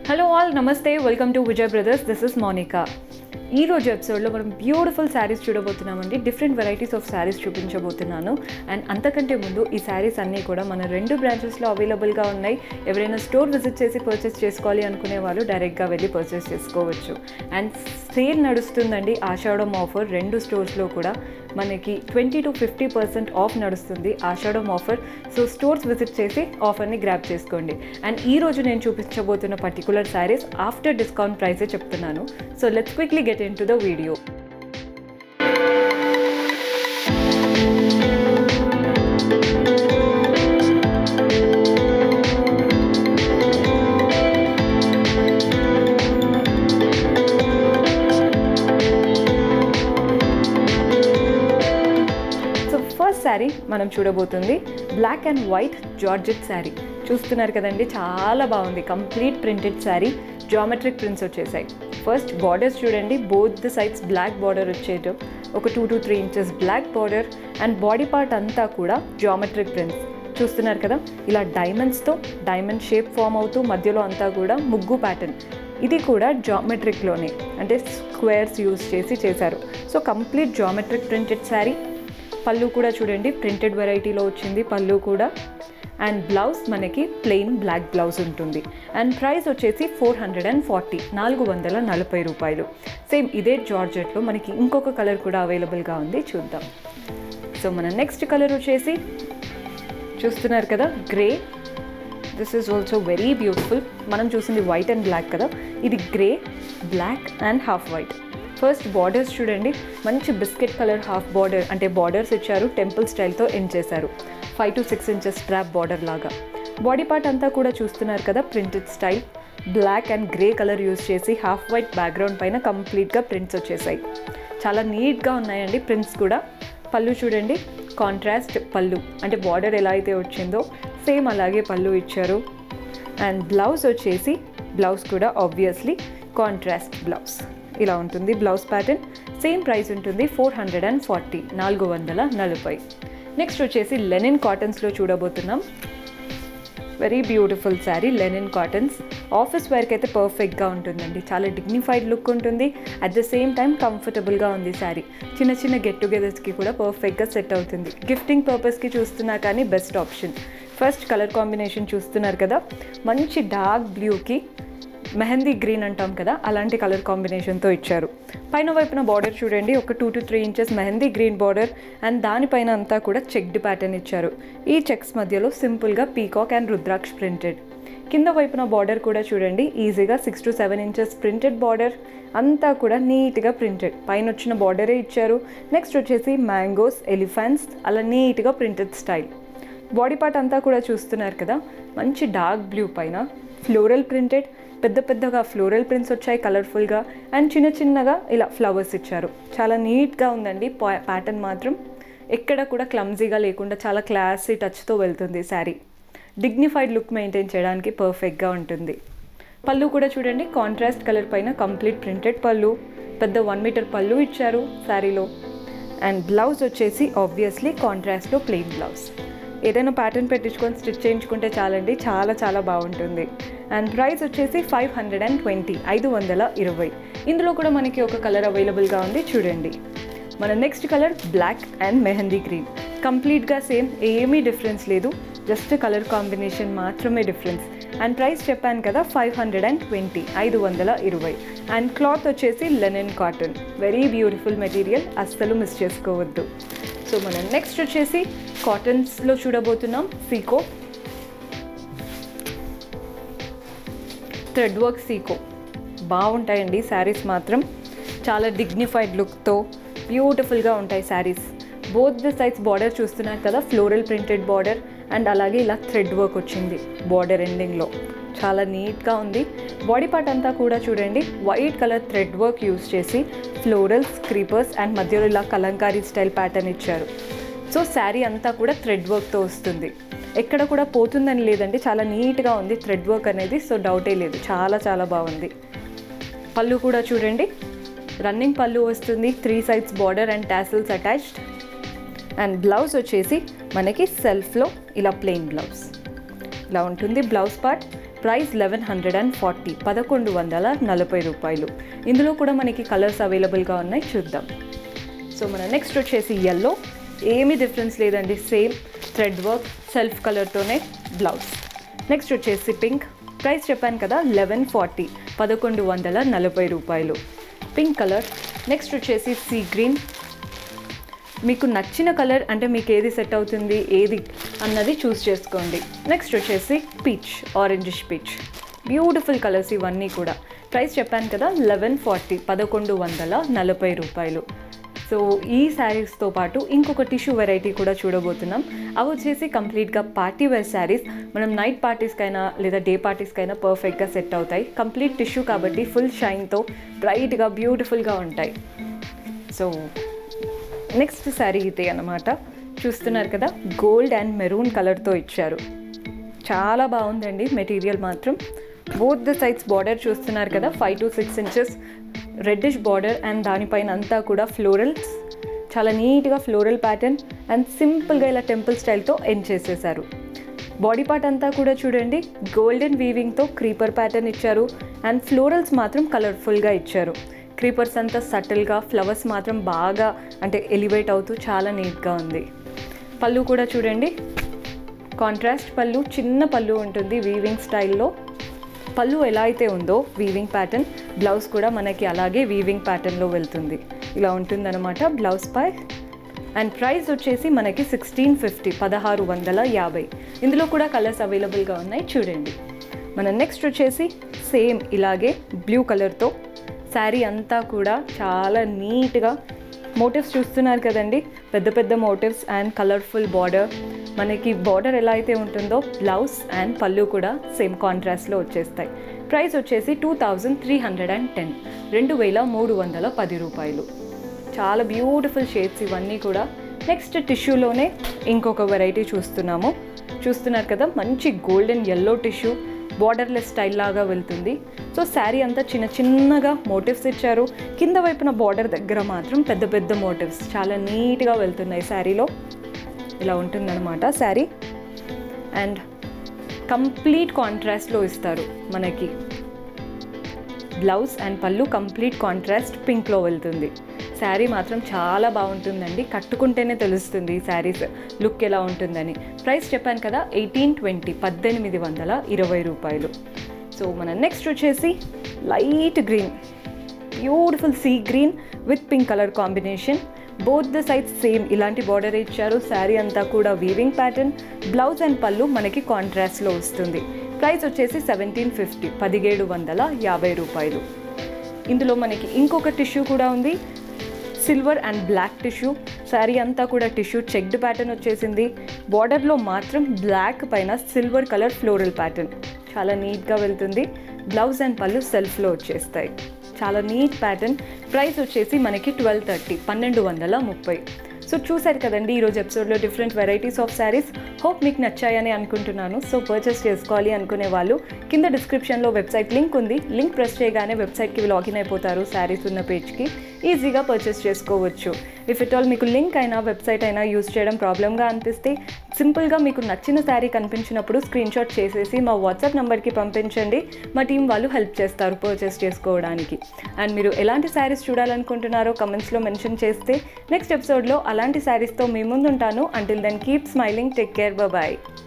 hello all namaste welcome to Vijay brothers this is Monica ఈ రోజు ఎపిసోడ్లో మనం బ్యూటిఫుల్ శారీస్ చూడబోతున్నామండి డిఫరెంట్ వెరైటీస్ ఆఫ్ శారీస్ చూపించబోతున్నాను అండ్ అంతకంటే ముందు ఈ శారీస్ అన్నీ కూడా మన రెండు బ్రాంచెస్లో అవైలబుల్గా ఉన్నాయి ఎవరైనా స్టోర్ విజిట్ చేసి పర్చేస్ చేసుకోవాలి అనుకునే వాళ్ళు డైరెక్ట్గా వెళ్ళి పర్చేస్ చేసుకోవచ్చు అండ్ సేల్ నడుస్తుందండి ఆషాఢం ఆఫర్ రెండు స్టోర్స్లో కూడా మనకి twenty two fifty percent off నడుస్తుంది Ashadam offer so stores visit చేసి ఆఫర్ని గ్రాప్ చేసుకోండి అండ్ ఈ రోజు నేను చూపించబోతున్న పర్టికులర్ శారీస్ ఆఫ్టర్ డిస్కౌంట్ ప్రైసే చెప్తున్నాను so let's quickly get into the video so first sari మనం చూడబోతుంది black and white georgette sari చూస్తున్నారు కదండి చాలా బాగుంది complete printed sari geometric prints వచ్చేసాయి ఫస్ట్ బార్డర్స్ చూడండి both the sides black border వచ్చేయడం ఒక two to three inches black border and body part అంతా కూడా జామెట్రిక్ ప్రింట్స్ చూస్తున్నారు కదా ఇలా డైమండ్స్తో డైమండ్ షేప్ ఫామ్ అవుతూ మధ్యలో అంతా కూడా ముగ్గు ప్యాటర్న్ ఇది కూడా జామెట్రిక్లోనే అంటే స్క్వేర్స్ యూస్ చేసి చేశారు so complete geometric printed sari పళ్ళు కూడా చూడండి ప్రింటెడ్ వెరైటీలో వచ్చింది పళ్ళు కూడా అండ్ బ్లౌజ్ మనకి ప్లెయిన్ బ్లాక్ బ్లౌజ్ ఉంటుంది అండ్ ప్రైస్ వచ్చేసి ఫోర్ హండ్రెడ్ అండ్ ఫార్టీ నాలుగు వందల నలభై రూపాయలు సేమ్ ఇదే జార్జెట్లో మనకి ఇంకొక కలర్ కూడా అవైలబుల్గా ఉంది చూద్దాం సో మన నెక్స్ట్ కలర్ వచ్చేసి చూస్తున్నారు కదా grey this is also very beautiful మనం చూసింది వైట్ అండ్ బ్లాక్ కదా ఇది grey black and half white first borders చూడండి మంచి బిస్కెట్ కలర్ హాఫ్ బార్డర్ అంటే బార్డర్స్ ఇచ్చారు టెంపుల్ స్టైల్తో ఎండ్ చేశారు five to six inches strap border లాగా బాడీ పార్ట్ అంతా కూడా చూస్తున్నారు కదా printed style black and grey colour use చేసి హాఫ్ వైట్ బ్యాక్గ్రౌండ్ పైన కంప్లీట్గా ప్రింట్స్ వచ్చేసాయి చాలా నీట్గా ఉన్నాయండి ప్రింట్స్ కూడా పళ్ళు చూడండి కాంట్రాస్ట్ పళ్ళు అంటే బార్డర్ ఎలా అయితే వచ్చిందో సేమ్ అలాగే పళ్ళు ఇచ్చారు అండ్ బ్లౌజ్ వచ్చేసి బ్లౌజ్ కూడా ఆబ్వియస్లీ కాంట్రాస్ట్ బ్లౌజ్ ఇలా ఉంటుంది బ్లౌజ్ ప్యాటర్న్ సేమ్ ప్రైస్ ఉంటుంది ఫోర్ హండ్రెడ్ అండ్ ఫార్టీ నాలుగు వందల నలభై నెక్స్ట్ వచ్చేసి లెనిన్ కాటన్స్లో చూడబోతున్నాం very beautiful sari linen cottons office వేర్కి అయితే పర్ఫెక్ట్గా ఉంటుందండి చాలా డిగ్నిఫైడ్ లుక్ ఉంటుంది అట్ ద సేమ్ టైం కంఫర్టబుల్గా ఉంది శారీ చిన్న చిన్న గెట్ టుగెదర్స్కి కూడా పర్ఫెక్ట్గా సెట్ అవుతుంది గిఫ్టింగ్ పర్పస్కి చూస్తున్నా కానీ best option first colour combination చూస్తున్నారు కదా మంచి డార్క్ బ్లూకి మెహందీ గ్రీన్ అంటాం కదా అలాంటి కలర్ కాంబినేషన్తో ఇచ్చారు పైన వైపున బార్డర్ చూడండి ఒక two to three inches mehndi green border and దానిపైన అంతా కూడా చెక్డ్ ప్యాటర్న్ ఇచ్చారు ఈ చెక్స్ మధ్యలో సింపుల్గా పీకాక్ అండ్ రుద్రాక్ష ప్రింటెడ్ కింద వైపున బార్డర్ కూడా చూడండి ఈజీగా six to seven inches printed border అంతా కూడా నీట్గా ప్రింటెడ్ పైన వచ్చిన బార్డరే ఇచ్చారు నెక్స్ట్ వచ్చేసి మ్యాంగోస్ ఎలిఫెంట్స్ అలా నీట్గా ప్రింటెడ్ స్టైల్ బాడీ పార్ట్ అంతా కూడా చూస్తున్నారు కదా మంచి డార్క్ బ్లూ పైన ఫ్లోరల్ ప్రింటెడ్ పెద్ద పెద్దగా ఫ్లోరల్ ప్రింట్స్ వచ్చాయి కలర్ఫుల్గా అండ్ చిన్న చిన్నగా ఇలా ఫ్లవర్స్ ఇచ్చారు చాలా నీట్గా ఉందండి ప్యాటర్న్ మాత్రం ఎక్కడ కూడా క్లమ్జీగా లేకుండా చాలా క్లాసీ టచ్తో వెళ్తుంది శారీ డిగ్నిఫైడ్ లుక్ మెయింటైన్ చేయడానికి పర్ఫెక్ట్గా ఉంటుంది పళ్ళు కూడా చూడండి కాంట్రాస్ట్ కలర్ పైన కంప్లీట్ ప్రింటెడ్ పళ్ళు పెద్ద వన్ మీటర్ పళ్ళు ఇచ్చారు శారీలో అండ్ బ్లౌజ్ వచ్చేసి ఆబ్వియస్లీ కాంట్రాస్ట్లో ప్లెయిన్ బ్లౌజ్ ఏదైనా ప్యాటర్న్ పెట్టించుకొని స్టిచ్ చేయించుకుంటే చాలండి చాలా చాలా బాగుంటుంది అండ్ ప్రైస్ వచ్చేసి ఫైవ్ హండ్రెడ్ అండ్ ట్వంటీ ఐదు వందల ఇరవై ఇందులో కూడా మనకి ఒక కలర్ అవైలబుల్గా ఉంది చూడండి మన next colour black and mehndi green కంప్లీట్గా సేమ్ ఏమీ డిఫరెన్స్ లేదు జస్ట్ కలర్ కాంబినేషన్ మాత్రమే డిఫరెన్స్ అండ్ ప్రైస్ చెప్పాను కదా ఫైవ్ హండ్రెడ్ అండ్ ట్వంటీ ఐదు వందల ఇరవై అండ్ క్లాత్ వచ్చేసి linen cotton very beautiful material అస్సలు మిస్ చేసుకోవద్దు సో మనం నెక్స్ట్ వచ్చేసి కాటన్స్లో చూడబోతున్నాం సీకో థ్రెడ్ వర్క్ సీకో బాగుంటాయండి శారీస్ మాత్రం చాలా డిగ్నిఫైడ్ లుక్తో బ్యూటిఫుల్గా ఉంటాయి saris both the sides border చూస్తున్నారు కదా ఫ్లోరల్ ప్రింటెడ్ బార్డర్ అండ్ అలాగే ఇలా థ్రెడ్ వర్క్ వచ్చింది బార్డర్ ఎండింగ్లో చాలా నీట్గా ఉంది బాడీ పార్ట్ అంతా కూడా చూడండి white colour thread work use చేసి ఫ్లోరల్స్ క్రీపర్స్ అండ్ మధ్యలో ఇలా కలంకారీ స్టైల్ ప్యాటర్న్ ఇచ్చారు సో శారీ అంతా కూడా థ్రెడ్ వర్క్తో వస్తుంది ఎక్కడ కూడా పోతుందని లేదండి చాలా నీట్గా ఉంది థ్రెడ్ వర్క్ అనేది సో డౌటే లేదు చాలా చాలా బాగుంది పళ్ళు కూడా చూడండి రన్నింగ్ పళ్ళు వస్తుంది three sides border and tassels attached and blouse వచ్చేసి మనకి సెల్ఫ్లో ఇలా ప్లెయిన్ బ్లౌజ్ ఇలా ఉంటుంది blouse part price eleven hundred and forty పదకొండు వందల నలభై రూపాయలు ఇందులో కూడా మనకి కలర్స్ అవైలబుల్గా ఉన్నాయి చూద్దాం సో మన నెక్స్ట్ వచ్చేసి ఎల్లో ఏమీ డిఫరెన్స్ లేదండి సేమ్ థ్రెడ్ వర్క్ సెల్ఫ్ కలర్తోనే బ్లౌజ్ నెక్స్ట్ వచ్చేసి పింక్ ప్రైస్ చెప్పాను కదా లెవెన్ ఫార్టీ పదకొండు వందల నలభై రూపాయలు పింక్ కలర్ నెక్స్ట్ వచ్చేసి సీ గ్రీన్ మీకు నచ్చిన కలర్ అంటే మీకు ఏది సెట్ అవుతుంది ఏది అన్నది చూస్ చేసుకోండి నెక్స్ట్ వచ్చేసి peach orangish peach beautiful colours ఇవన్నీ కూడా ప్రైస్ చెప్పాను కదా లెవెన్ ఫార్టీ పదకొండు వందల నలభై రూపాయలు సో ఈ శారీస్తో పాటు ఇంకొక టిష్యూ వెరైటీ కూడా చూడబోతున్నాం అవి వచ్చేసి కంప్లీట్గా పార్టీ వేర్ శారీస్ మనం నైట్ పార్టీస్కైనా లేదా డే పార్టీస్కైనా పర్ఫెక్ట్గా సెట్ అవుతాయి కంప్లీట్ టిష్యూ కాబట్టి ఫుల్ షైన్తో బ్రైట్గా బ్యూటిఫుల్గా ఉంటాయి సో నెక్స్ట్ శారీ ఇదే అనమాట చూస్తున్నారు కదా గోల్డ్ అండ్ మెరూన్ కలర్తో ఇచ్చారు చాలా బాగుందండి మెటీరియల్ మాత్రం బోత్ ద సైడ్స్ బార్డర్ చూస్తున్నారు కదా five to six inches reddish border and దానిపైన అంతా కూడా ఫ్లోరల్స్ చాలా నీట్గా ఫ్లోరల్ ప్యాటర్న్ అండ్ సింపుల్గా ఇలా టెంపుల్ స్టైల్తో ఎండ్ చేసేసారు బాడీ పార్ట్ అంతా కూడా చూడండి గోల్డెన్ వీవింగ్తో క్రీపర్ ప్యాటర్న్ ఇచ్చారు అండ్ ఫ్లోరల్స్ మాత్రం కలర్ఫుల్గా ఇచ్చారు క్రీపర్స్ అంతా సటిల్గా ఫ్లవర్స్ మాత్రం బాగా అంటే ఎలివేట్ అవుతూ చాలా నీట్గా ఉంది పళ్ళు కూడా చూడండి కాంట్రాస్ట్ పళ్ళు చిన్న పళ్ళు ఉంటుంది వీవింగ్ స్టైల్లో పళ్ళు ఎలా అయితే ఉందో వీవింగ్ ప్యాటర్న్ బ్లౌజ్ కూడా మనకి అలాగే వీవింగ్ ప్యాటర్న్లో వెళ్తుంది ఇలా ఉంటుందన్నమాట బ్లౌజ్ పై అండ్ ప్రైస్ వచ్చేసి మనకి సిక్స్టీన్ ఫిఫ్టీ పదహారు వందల యాభై ఇందులో కూడా కలర్స్ అవైలబుల్గా ఉన్నాయి చూడండి మన నెక్స్ట్ వచ్చేసి సేమ్ ఇలాగే బ్లూ కలర్తో శారీ అంతా కూడా చాలా నీట్గా మోటివ్స్ చూస్తున్నారు కదండి పెద్ద పెద్ద మోటివ్స్ అండ్ కలర్ఫుల్ బార్డర్ మనకి బార్డర్ ఎలా అయితే ఉంటుందో బ్లౌజ్ అండ్ పళ్ళు కూడా సేమ్ కాంట్రాస్ట్లో వచ్చేస్తాయి ప్రైస్ వచ్చేసి two thousand three hundred and ten రెండు వేల మూడు వందల పది రూపాయలు చాలా బ్యూటిఫుల్ షేడ్స్ ఇవన్నీ కూడా నెక్స్ట్ టిష్యూలోనే ఇంకొక వెరైటీ చూస్తున్నాము చూస్తున్నారు కదా మంచి golden yellow tissue borderless style లాగా వెళ్తుంది సో శారీ అంతా చిన్న చిన్నగా మోటివ్స్ ఇచ్చారు కింద వైపున బార్డర్ దగ్గర మాత్రం పెద్ద పెద్ద మోటివ్స్ చాలా నీట్గా వెళ్తున్నాయి శారీలో ఇలా ఉంటుందన్నమాట శారీ అండ్ కంప్లీట్ కాంట్రాస్ట్లో ఇస్తారు మనకి బ్లౌజ్ అండ్ పళ్ళు కంప్లీట్ కాంట్రాస్ట్ పింక్లో వెళ్తుంది శారీ మాత్రం చాలా బాగుంటుందండి కట్టుకుంటేనే తెలుస్తుంది ఈ శారీస్ లుక్ ఎలా ఉంటుందని ప్రైస్ చెప్పాను కదా ఎయిటీన్ ట్వంటీ పద్దెనిమిది వందల ఇరవై రూపాయలు సో మన నెక్స్ట్ వచ్చేసి light green beautiful sea green with pink colour combination both the sides same ఇలాంటి బార్డర్ ఇచ్చారు శారీ అంతా కూడా వీవింగ్ ప్యాటర్న్ బ్లౌజ్ అండ్ పళ్ళు మనకి కాంట్రాస్ట్లో వస్తుంది ప్రైస్ వచ్చేసి సెవెంటీన్ ఫిఫ్టీ పదిహేడు వందల యాభై రూపాయలు ఇందులో మనకి ఇంకొక టిష్యూ కూడా ఉంది silver and black tissue sari అంతా కూడా టిష్యూ చెక్డ్ ప్యాటర్న్ వచ్చేసింది బార్డర్లో మాత్రం బ్లాక్ పైన సిల్వర్ కలర్ ఫ్లోరల్ ప్యాటర్న్ చాలా నీట్గా వెళ్తుంది బ్లౌజ్ అండ్ పళ్ళు సెల్ఫ్లో వచ్చేస్తాయి చాలా నీట్ ప్యాటర్న్ ప్రైస్ వచ్చేసి మనకి ట్వెల్వ్ థర్టీ పన్నెండు వందల ముప్పై సో చూసారు కదండి ఈరోజు ఎపిసోడ్లో different varieties of saris hope మీకు నచ్చాయని అనుకుంటున్నాను సో పర్చేస్ చేసుకోవాలి అనుకునే వాళ్ళు కింద డిస్క్రిప్షన్లో వెబ్సైట్ లింక్ ఉంది లింక్ ప్రెస్ చేయగానే వెబ్సైట్కి లాగిన్ అయిపోతారు శారీస్ ఉన్న పేజ్కి ఈజీగా పర్చేస్ చేసుకోవచ్చు ఇఫ్ ఇట్ ఆల్ మీకు లింక్ అయినా వెబ్సైట్ అయినా యూస్ చేయడం ప్రాబ్లమ్గా అనిపిస్తే సింపుల్గా మీకు నచ్చిన శారీ కనిపించినప్పుడు స్క్రీన్ షాట్ చేసేసి మా వాట్సాప్ నెంబర్కి పంపించండి మా టీం వాళ్ళు హెల్ప్ చేస్తారు పర్చేస్ చేసుకోవడానికి అండ్ మీరు ఎలాంటి శారీస్ చూడాలనుకుంటున్నారో కమెంట్స్లో మెన్షన్ చేస్తే నెక్స్ట్ ఎపిసోడ్లో అలాంటి శారీస్తో మీ ముందుంటాను until then keep smiling take care bye